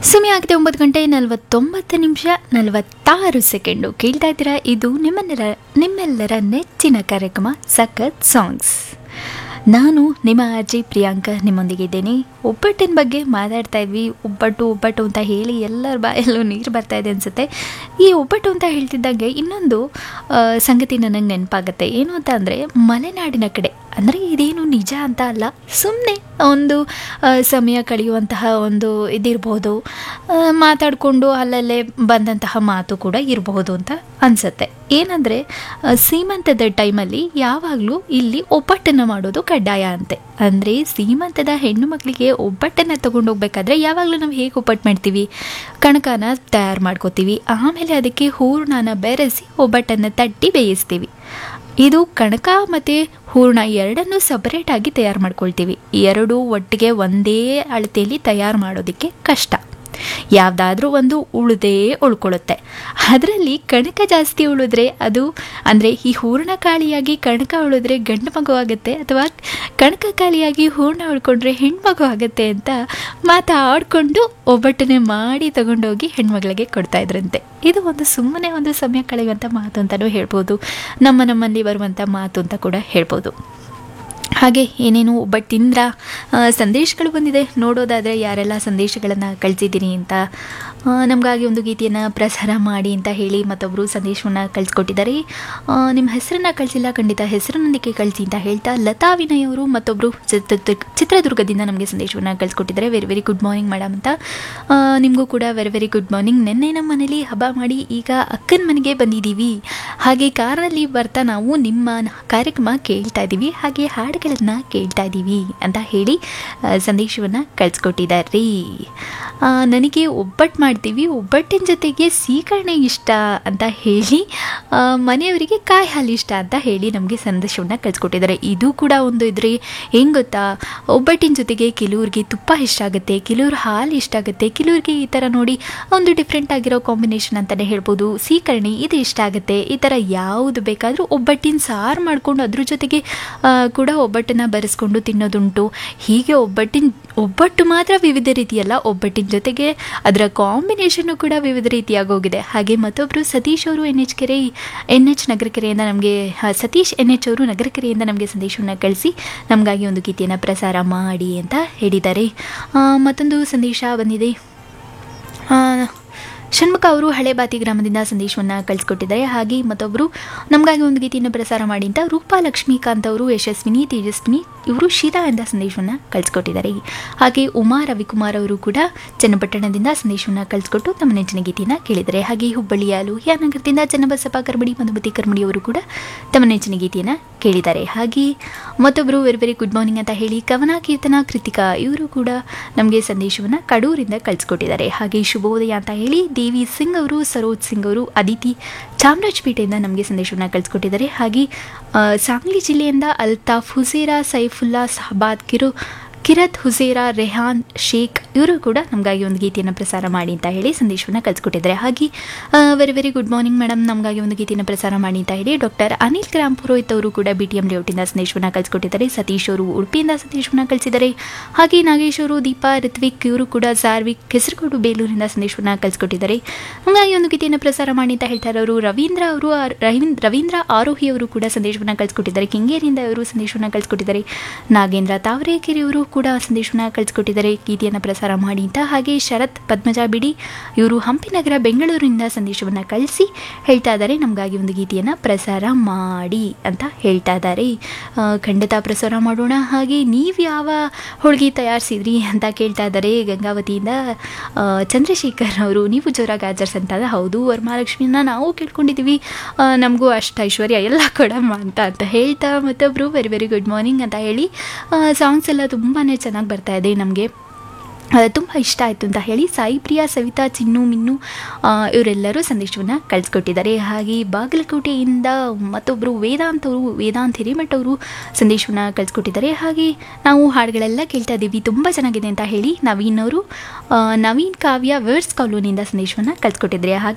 ಸಮಯ ಆಗಿದೆ ಒಂಬತ್ತು ಗಂಟೆ ನಲವತ್ತೊಂಬತ್ತು ನಿಮಿಷ ನಲವತ್ತಾರು ಸೆಕೆಂಡು ಕೇಳ್ತಾ ಇದ್ದೀರಾ ಇದು ನಿಮ್ಮನ್ನೆಲ್ಲ ನಿಮ್ಮೆಲ್ಲರ ನೆಚ್ಚಿನ ಕಾರ್ಯಕ್ರಮ ಸಖತ್ ಸಾಂಗ್ಸ್ ನಾನು ನಿಮ್ಮ ಅಜ್ಜಿ ಪ್ರಿಯಾಂಕ ನಿಮ್ಮೊಂದಿಗೆ ಇದ್ದೇನೆ ಒಬ್ಬಟ್ಟಿನ ಬಗ್ಗೆ ಮಾತಾಡ್ತಾ ಇದ್ವಿ ಒಬ್ಬಟ್ಟು ಒಬ್ಬಟ್ಟು ಅಂತ ಹೇಳಿ ಎಲ್ಲರ ಬಾಯಲ್ಲೂ ನೀರು ಬರ್ತಾ ಇದೆ ಅನಿಸುತ್ತೆ ಈ ಒಬ್ಬಟ್ಟು ಅಂತ ಹೇಳ್ತಿದ್ದಂಗೆ ಇನ್ನೊಂದು ಆ, ಸಂಗತಿ ನನಗೆ ನೆನಪಾಗುತ್ತೆ ಏನು ಅಂತ ಅಂದರೆ ಮಲೆನಾಡಿನ ಕಡೆ ಅಂದರೆ ಇದೇನು ನಿಜ ಅಂತ ಅಲ್ಲ ಸುಮ್ಮನೆ ಒಂದು ಆ, ಸಮಯ ಕಳೆಯುವಂತಹ ಒಂದು ಇದಿರ್ಬೋದು ಆ, ಮಾತಾಡಿಕೊಂಡು ಅಲ್ಲಲ್ಲೇ ಬಂದಂತಹ ಮಾತು ಕೂಡ ಇರಬಹುದು ಅಂತ ಅನಿಸುತ್ತೆ ಏನಂದರೆ ಸೀಮಂತದ ಟೈಮಲ್ಲಿ ಯಾವಾಗಲೂ ಇಲ್ಲಿ ಒಬ್ಬಟ್ಟನ್ನು ಮಾಡೋದು ಕಡ್ಡಾಯ ಅಂತೆ ಅಂದರೆ ಸೀಮಂತದ ಹೆಣ್ಣು ಮಕ್ಕಳಿಗೆ ಒಬ್ಬಟ್ಟನ್ನು ತೊಗೊಂಡೋಗ್ಬೇಕಾದ್ರೆ ಯಾವಾಗಲೂ ನಾವು ಹೇಗೆ ಒಬ್ಬಟ್ಟು ಮಾಡ್ತೀವಿ ಕಣಕನ ತಯಾರು ಮಾಡ್ಕೋತೀವಿ ಆಮೇಲೆ ಅದಕ್ಕೆ ಹೂರ್ಣನ ಬೆರೆಸಿ ಒಬ್ಬಟ್ಟನ್ನು ತಟ್ಟಿ ಬೇಯಿಸ್ತೀವಿ ಇದು ಕಣಕ ಮತ್ತು ಹೂರ್ಣ ಎರಡನ್ನೂ ಸಪರೇಟಾಗಿ ತಯಾರು ಮಾಡ್ಕೊಳ್ತೀವಿ ಎರಡು ಒಟ್ಟಿಗೆ ಒಂದೇ ಅಳತೆಯಲ್ಲಿ ತಯಾರು ಮಾಡೋದಕ್ಕೆ ಕಷ್ಟ ಯಾವುದಾದ್ರೂ ಒಂದು ಉಳಿದೇ ಉಳ್ಕೊಳ್ಳುತ್ತೆ ಅದರಲ್ಲಿ ಕಣಕ ಜಾಸ್ತಿ ಉಳಿದ್ರೆ ಅದು ಅಂದರೆ ಈ ಹೂರ್ಣ ಕಾಳಿಯಾಗಿ ಕಣಕ ಉಳಿದ್ರೆ ಗಂಡು ಮಗು ಆಗುತ್ತೆ ಅಥವಾ ಕಣಕ ಕಾಳಿಯಾಗಿ ಹೂರ್ಣ ಉಳ್ಕೊಂಡ್ರೆ ಹೆಣ್ಮಗು ಆಗುತ್ತೆ ಅಂತ ಮಾತಾಡಿಕೊಂಡು ಒಬ್ಬಟ್ಟನೆ ಮಾಡಿ ತಗೊಂಡೋಗಿ ಹೆಣ್ಮಗಳಿಗೆ ಕೊಡ್ತಾ ಇದ್ರಂತೆ ಇದು ಒಂದು ಸುಮ್ಮನೆ ಒಂದು ಸಮಯ ಕಳೆಯುವಂಥ ಮಾತು ಅಂತಲೂ ಹೇಳ್ಬೋದು ನಮ್ಮ ನಮ್ಮಲ್ಲಿ ಬರುವಂಥ ಮಾತು ಅಂತ ಕೂಡ ಹೇಳ್ಬೋದು ಹಾಗೆ ಏನೇನು ಒಬ್ಬಟ್ಟು ತಿಂದ್ರ ಆ, ಸಂದೇಶಗಳು ಬಂದಿದೆ ನೋಡೋದಾದರೆ ಯಾರೆಲ್ಲ ಸಂದೇಶಗಳನ್ನು ಕಳಿಸಿದ್ದೀನಿ ಅಂತ ಆ, ನಮಗಾಗಿ ಒಂದು ಗೀತೆಯನ್ನು ಪ್ರಸಾರ ಮಾಡಿ ಅಂತ ಹೇಳಿ ಮತ್ತೊಬ್ಬರು ಸಂದೇಶವನ್ನು ಕಳಿಸ್ಕೊಟ್ಟಿದ್ದಾರೆ ಆ, ನಿಮ್ಮ ಹೆಸರನ್ನು ಕಳಿಸಿಲ್ಲ ಖಂಡಿತ ಹೆಸರಿನೊಂದಿಗೆ ಕಳಿಸಿ ಅಂತ ಹೇಳ್ತಾ ಲತಾ ವಿನಯ್ ಅವರು ಮತ್ತೊಬ್ಬರು ಚಿತ್ರದುರ್ಗ ಚಿತ್ರದುರ್ಗದಿಂದ ನಮಗೆ ಸಂದೇಶವನ್ನು ಕಳಿಸ್ಕೊಟ್ಟಿದ್ದಾರೆ very very good morning madam ಅಂತ ಆ, ನಿಮಗೂ ಕೂಡ ವೆರಿ ವೆರಿ ಗುಡ್ ಮಾರ್ನಿಂಗ್ ನಿನ್ನೆ ನಮ್ಮ ಮನೇಲಿ ಹಬ್ಬ ಮಾಡಿ ಈಗ ಅಕ್ಕನ ಮನೆಗೆ ಬಂದಿದ್ದೀವಿ ಹಾಗೆ ಕಾರಲ್ಲಿ ಬರ್ತಾ ನಾವು ನಿಮ್ಮ ಕಾರ್ಯಕ್ರಮ ಕೇಳ್ತಾ ಇದ್ದೀವಿ ಹಾಗೆ ಹಾಡುಗಳನ್ನು ಕೇಳ್ತಾ ಇದ್ದೀವಿ ಅಂತ ಹೇಳಿ ಸಂದೇಶವನ್ನು ಕಳಿಸ್ಕೊಟ್ಟಿದ್ದಾರೆ ಆ, ನನಗೆ ಒಬ್ಬಟ್ಟು ಮಾಡ್ತೀವಿ ಒಬ್ಬಟ್ಟಿನ ಜೊತೆಗೆ ಸೀಕರಣೆ ಇಷ್ಟ ಅಂತ ಹೇಳಿ ಆ, ಮನೆಯವರಿಗೆ ಕಾಯಿ ಹಾಲು ಇಷ್ಟ ಅಂತ ಹೇಳಿ ನಮಗೆ ಸಂದೇಶವನ್ನು ಕಳಿಸ್ಕೊಟ್ಟಿದ್ದಾರೆ ಇದು ಕೂಡ ಒಂದು ಇದ್ರೆ ಹೆಂಗೆ ಗೊತ್ತಾ ಒಬ್ಬಟ್ಟಿನ ಜೊತೆಗೆ ಕೆಲವ್ರಿಗೆ ತುಪ್ಪ ಇಷ್ಟ ಆಗುತ್ತೆ ಕೆಲವ್ರು ಹಾಲು ಇಷ್ಟ ಆಗುತ್ತೆ ಕೆಲವ್ರಿಗೆ ಈ ಥರ ನೋಡಿ ಒಂದು ಡಿಫ್ರೆಂಟ್ ಆಗಿರೋ ಕಾಂಬಿನೇಷನ್ ಅಂತಲೇ ಹೇಳ್ಬೋದು ಸೀಕರಣೆ ಇದು ಇಷ್ಟ ಆಗುತ್ತೆ ಈ ಥರ ಯಾವುದು ಬೇಕಾದರೂ ಒಬ್ಬಟ್ಟಿನ ಸಾರು ಮಾಡಿಕೊಂಡು ಅದ್ರ ಜೊತೆಗೆ ಆ, ಕೂಡ ಒಬ್ಬಟ್ಟನ್ನು ಬರೆಸ್ಕೊಂಡು ತಿನ್ನೋದುಂಟು ಹೀಗೆ ಒಬ್ಬಟ್ಟಿನ ಒಬ್ಬಟ್ಟು ಮಾತ್ರ ವಿವಿಧ ರೀತಿಯಲ್ಲ ಒಬ್ಬಟ್ಟಿನ ಜೊತೆಗೆ ಅದರ ಕಾಂಬಿನೇಷನ್ನು ಕೂಡ ವಿವಿಧ ರೀತಿಯಾಗಿ ಹೋಗಿದೆ ಹಾಗೆ ಮತ್ತೊಬ್ಬರು ಸತೀಶ್ ಅವರು ಎನ್ ಎಚ್ ಕೆರೆ ಎನ್ ಎಚ್ ನಗರಕೆರೆಯಿಂದ ನಮಗೆ ಸತೀಶ್ ಎನ್ ಎಚ್ ಅವರು ನಗರಕೆರೆಯಿಂದ ನಮಗೆ ಸಂದೇಶವನ್ನು ಕಳಿಸಿ ನಮಗಾಗಿ ಒಂದು ಗೀತೆಯನ್ನು ಪ್ರಸಾರ ಮಾಡಿ ಅಂತ ಹೇಳಿದ್ದಾರೆ ಆ, ಮತ್ತೊಂದು ಸಂದೇಶ ಬಂದಿದೆ ಆ, ಷಣ್ಮುಖ ಅವರು ಹಳೆ ಬಾತಿ ಗ್ರಾಮದಿಂದ ಸಂದೇಶವನ್ನು ಕಳಿಸ್ಕೊಟ್ಟಿದ್ದಾರೆ ಹಾಗೆ ಮತ್ತೊಬ್ಬರು ನಮಗಾಗಿ ಒಂದು ಗೀತೆಯನ್ನು ಪ್ರಸಾರ ಮಾಡಿ ಅಂತ ರೂಪಾ ಲಕ್ಷ್ಮೀಕಾಂತ್ ಅವರು ಯಶಸ್ವಿನಿ ತೇಜಸ್ವಿನಿ ಇವರು ಶೀತಾ ಎಂದ ಸಂದೇಶವನ್ನು ಕಳಿಸ್ಕೊಟ್ಟಿದ್ದಾರೆ ಹಾಗೆ ಉಮಾ ರವಿಕುಮಾರ್ ಅವರು ಕೂಡ ಚನ್ನಪಟ್ಟಣದಿಂದ ಸಂದೇಶವನ್ನು ಕಳಿಸ್ಕೊಟ್ಟು ತಮ್ಮ ನೆಚ್ಚಿನ ಗೀತೆಯನ್ನು ಕೇಳಿದ್ದಾರೆ ಹಾಗೆ ಹುಬ್ಬಳ್ಳಿಯ ಲೋಹಿಯಾ ನಗರದಿಂದ ಚನ್ನಬಸಪ್ಪ ಕರ್ಮಡಿ ಮಧುಮತಿ ಕರ್ಮಡಿ ಅವರು ಕೂಡ ತಮ್ಮ ನೆಚ್ಚಿನ ಗೀತೆಯನ್ನು ಕೇಳಿದ್ದಾರೆ ಹಾಗೆ ಮತ್ತೊಬ್ಬರು ವೆರಿ ವೆರಿ ಗುಡ್ ಮಾರ್ನಿಂಗ್ ಅಂತ ಹೇಳಿ ಕವನ ಕೀರ್ತನ ಕೃತಿಕಾ ಇವರು ಕೂಡ ನಮಗೆ ಸಂದೇಶವನ್ನು ಕಡೂರಿಂದ ಕಳಿಸ್ಕೊಟ್ಟಿದ್ದಾರೆ ಹಾಗೆ ಶುಭೋದಯ ಅಂತ ಹೇಳಿ ದೇವಿ ಸಿಂಗ್ ಅವರು ಸರೋಜ್ ಸಿಂಗ್ ಅವರು ಅದಿತಿ ಚಾಮರಾಜಪೇಟೆಯಿಂದ ನಮಗೆ ಸಂದೇಶವನ್ನು ಕಳಿಸ್ಕೊಟ್ಟಿದ್ದಾರೆ ಹಾಗೆ ಆ, ಸಾಂಗ್ಲಿ ಜಿಲ್ಲೆಯಿಂದ ಅಲ್ತಾಫ್ ಹುಸೇರಾ ಸೈಫುಲ್ಲಾ ಸಹಬಾದ್ ಕಿರು ಕಿರತ್ ಹುಸೇರಾ ರೆಹಾನ್ ಶೇಖ್ ಇವರು ಕೂಡ ನಮಗಾಗಿ ಒಂದು ಗೀತೆಯನ್ನು ಪ್ರಸಾರ ಮಾಡಿ ಅಂತ ಹೇಳಿ ಸಂದೇಶವನ್ನು ಕಳಿಸ್ಕೊಟ್ಟಿದ್ದಾರೆ ಹಾಗೆ very very good morning madam ನಮಗಾಗಿ ಒಂದು ಗೀತೆಯನ್ನು ಪ್ರಸಾರ ಮಾಡಿ ಅಂತ ಹೇಳಿ ಡಾಕ್ಟರ್ ಅನಿಲ್ ಗ್ರಾಮ್ ಪುರೋಹಿತ್ ಅವರು ಕೂಡ ಬಿ ಟಿ ಎಂ ಲೇಔಟಿಂದ ಸಂದೇಶವನ್ನು ಕಳಿಸ್ಕೊಟ್ಟಿದ್ದಾರೆ ಸತೀಶ್ ಅವರು ಉಡುಪಿಯಿಂದ ಸಂದೇಶವನ್ನು ಕಳಿಸಿದ್ದಾರೆ ಹಾಗೆ ನಾಗೇಶ್ ಅವರು ದೀಪಾ ರಿತ್ವಿಕ್ ಇವರು ಕೂಡ ಸಾರ್ವಿಕ್ ಕೆಸರುಗೋಡು ಬೇಲೂರಿನಿಂದ ಸಂದೇಶವನ್ನು ಕಳಿಸ್ಕೊಟ್ಟಿದ್ದಾರೆ ಹಾಗಾಗಿ ಒಂದು ಗೀತೆಯನ್ನು ಪ್ರಸಾರ ಮಾಡಿ ಅಂತ ಹೇಳ್ತಾರೆ ಅವರು ರವೀಂದ್ರ ಅವರು ಆ- ರವೀಂದ್ರ ರವೀಂದ್ರ ಆರೋಹಿ ಅವರು ಕೂಡ ಸಂದೇಶವನ್ನು ಕಳಿಸ್ಕೊಟ್ಟಿದ್ದಾರೆ ಕೆಂಗೇರಿಯಿಂದ ಅವರು ಸಂದೇಶವನ್ನು ಕಳಿಸ್ಕೊಟ್ಟಿದ್ದಾರೆ ನಾಗೇಂದ್ರ ತಾವರೇಕೆರೆ ಅವರು ಕೂಡ ಸಂದೇಶವನ್ನು ಕಳಿಸ್ಕೊಟ್ಟಿದ್ದಾರೆ ಗೀತೆಯನ್ನು ಪ್ರಸಾರ ಮಾಡಿ ಅಂತ ಹಾಗೆ ಶರತ್ ಪದ್ಮಜಾ ಬಿಡಿ ಇವರು ಹಂಪಿನಗರ ಬೆಂಗಳೂರಿನಿಂದ ಸಂದೇಶವನ್ನು ಕಳಿಸಿ ಹೇಳ್ತಾ ಇದ್ದಾರೆ ನಮಗಾಗಿ ಒಂದು ಗೀತೆಯನ್ನು ಪ್ರಸಾರ ಮಾಡಿ ಅಂತ ಹೇಳ್ತಾ ಇದ್ದಾರೆ ಆ, ಖಂಡಿತ ಪ್ರಸಾರ ಮಾಡೋಣ ಹಾಗೆ ನೀವು ಯಾವ ಹೋಳಿಗೆ ತಯಾರಿಸಿದ್ರಿ ಅಂತ ಕೇಳ್ತಾ ಇದ್ದಾರೆ ಗಂಗಾವತಿಯಿಂದ ಆ, ಚಂದ್ರಶೇಖರ್ ಅವರು ನೀವು ಜೋರಾಗಿ ಆಚರಿಸಂತ ಹೌದು ವರಮಹಾಲಕ್ಷ್ಮಿನ ನಾವು ಕೇಳ್ಕೊಂಡಿದ್ದೀವಿ ಆ, ನಮಗೂ ಅಷ್ಟು ಐಶ್ವರ್ಯ ಎಲ್ಲ ಕೊಡಮ್ಮ ಅಂತ ಅಂತ ಹೇಳ್ತಾ ಮತ್ತೊಬ್ಬರು ವೆರಿ ವೆರಿ ಗುಡ್ ಮಾರ್ನಿಂಗ್ ಅಂತ ಹೇಳಿ ಸಾಂಗ್ಸ್ ಎಲ್ಲ ತುಂಬಾ ಚೆನ್ನಾಗಿ ಬರ್ತಾ ಇದೆ ನಮಗೆ ತುಂಬ ಇಷ್ಟ ಆಯಿತು ಅಂತ ಹೇಳಿ ಸಾಯಿ ಪ್ರಿಯಾ ಸವಿತಾ ಚಿನ್ನು ಮಿನ್ನು ಆ, ಇವರೆಲ್ಲರೂ ಸಂದೇಶವನ್ನು ಕಳಿಸ್ಕೊಟ್ಟಿದ್ದಾರೆ ಹಾಗೆ ಬಾಗಲಕೋಟೆಯಿಂದ ಮತ್ತೊಬ್ಬರು ವೇದಾಂತ್ ಅವರು ವೇದಾಂತ್ ಹಿರೇಮಠ್ ಅವರು ಸಂದೇಶವನ್ನು ಕಳಿಸ್ಕೊಟ್ಟಿದ್ದಾರೆ ಹಾಗೆ ನಾವು ಹಾಡುಗಳೆಲ್ಲ ಕೇಳ್ತಾ ಇದ್ದೀವಿ ತುಂಬ ಚೆನ್ನಾಗಿದೆ ಅಂತ ಹೇಳಿ ನವೀನ್ ಅವರು ಆ, ನವೀನ್ ಕಾವ್ಯ ವರ್ಸ್ ಕಾಲೋನಿಯಿಂದ ಸಂದೇಶವನ್ನು ಕಳಿಸ್ಕೊಟ್ಟಿದ್ದಾರೆ ಹಾಗೆ